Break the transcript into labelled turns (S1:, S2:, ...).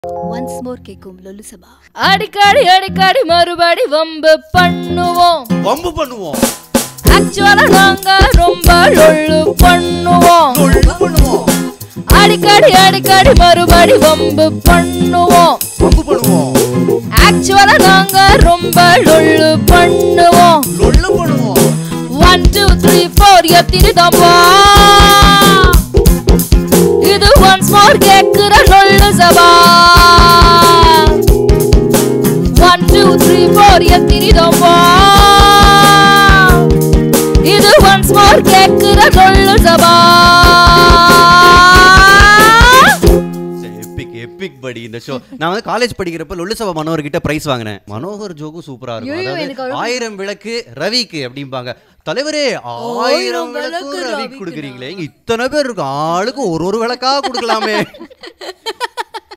S1: once more கேக்கும் லொல்லு சபா
S2: அடிக்கடி அடிக்கடி மறுபடி வம்பு பண்ணுவோம்
S3: வம்பு பண்ணுவோம்
S2: ஆக்சுவலா நாங்க ரொம்ப லொள்ளு பண்ணுவோம்
S3: தொழில் பண்ணுவோம்
S2: அடிக்கடி அடிக்கடி மறுபடி வம்பு பண்ணுவோம்
S3: வம்பு பண்ணுவோம்
S2: ஆக்சுவலா நாங்க ரொம்ப லொள்ளு பண்ணுவோம்
S3: லொல்ல பண்ணுவோம்
S2: ஒன் டூ த்ரீ ஃபோர் எத்தினி தம்பா இது ஒன்ஸ் மோர் கேக்குற Lollu Sabha one two three four எத்தினி தம்பா இது ஒன்ஸ் மோர் கேக்குற லொள்ளு சபா
S3: எப்பிக் எப்பிக் படி இந்த ஷோ நான் வந்து காலேஜ் படிக்கிறப்ப லொல்லுசபா மனோகர் கிட்ட பிரைஸ் வாங்கினேன் மனோகர் ஜோக்கும் சூப்பரா இருக்கும்
S1: ஐயோ,
S3: அதாவது
S1: எனக்கு அழுகு-
S3: ஆயிரம் விளக்கு ரவிக்கு அப்படிம்பாங்க தலைவரே ஆயிரம் விளக்கு ரவி கொடுக்குறீங்களே இங்க இத்தனை பேர் இருக்கு ஆளுக்கு ஒரு ஒரு விளக்கா கொடுக்கலாமே